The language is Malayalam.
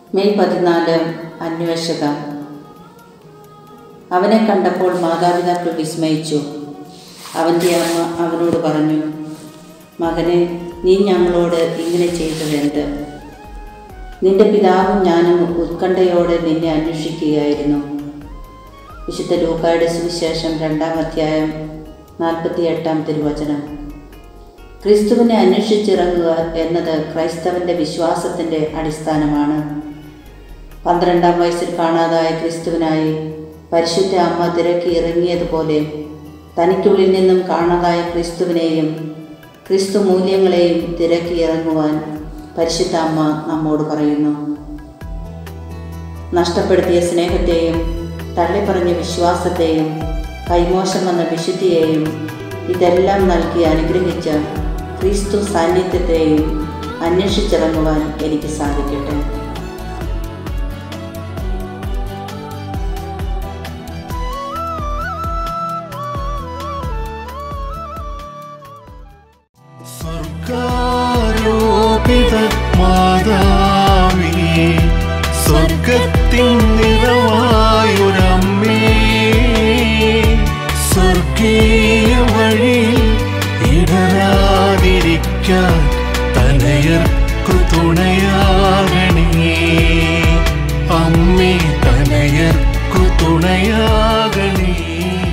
മെയ് പതിനാല് അന്വേഷകം അവനെ കണ്ടപ്പോൾ മാതാപിതാക്കൾ വിസ്മയിച്ചു അവൻ്റെ അമ്മ അവനോട് പറഞ്ഞു മകനെ നീ ഞങ്ങളോട് ഇങ്ങനെ ചെയ്തത് എന്ത് നിന്റെ പിതാവും ഞാനും ഉത്കണ്ഠയോടെ നിന്നെ അന്വേഷിക്കുകയായിരുന്നു വിശുദ്ധ ലൂക്കായുടെ സുവിശേഷം രണ്ടാം അധ്യായം നാൽപ്പത്തി എട്ടാം തിരുവചനം ക്രിസ്തുവിനെ അന്വേഷിച്ചിറങ്ങുക എന്നത് ക്രൈസ്തവന്റെ വിശ്വാസത്തിന്റെ അടിസ്ഥാനമാണ് പന്ത്രണ്ടാം വയസ്സിൽ കാണാതായ ക്രിസ്തുവിനായി പരിശുദ്ധ അമ്മ തിരക്കി ഇറങ്ങിയതുപോലെ തനിക്കുള്ളിൽ നിന്നും കാണാതായ ക്രിസ്തുവിനെയും ക്രിസ്തു മൂല്യങ്ങളെയും തിരക്കി ഇറങ്ങുവാൻ പരിശുദ്ധ അമ്മ നമ്മോട് പറയുന്നു നഷ്ടപ്പെടുത്തിയ സ്നേഹത്തെയും തള്ളിപ്പറഞ്ഞ വിശ്വാസത്തെയും കൈമോശം വന്ന വിശുദ്ധിയെയും ഇതെല്ലാം നൽകി അനുഗ്രഹിച്ച ക്രിസ്തു സാന്നിധ്യത്തെയും അന്വേഷിച്ചിറങ്ങുവാൻ എനിക്ക് സാധിക്കട്ടെ സ്വർഗാരോപിത മാതാവേ സ്വർഗത്തിൻ നിറവായൊരമ്മേ സ്വർഗീയ വഴിയിൽ ഇടരാതിരിക്കാൻ തനയർക്കു തുണയാകണേ അമ്മേ തനയർക്കു തുണയാകണേ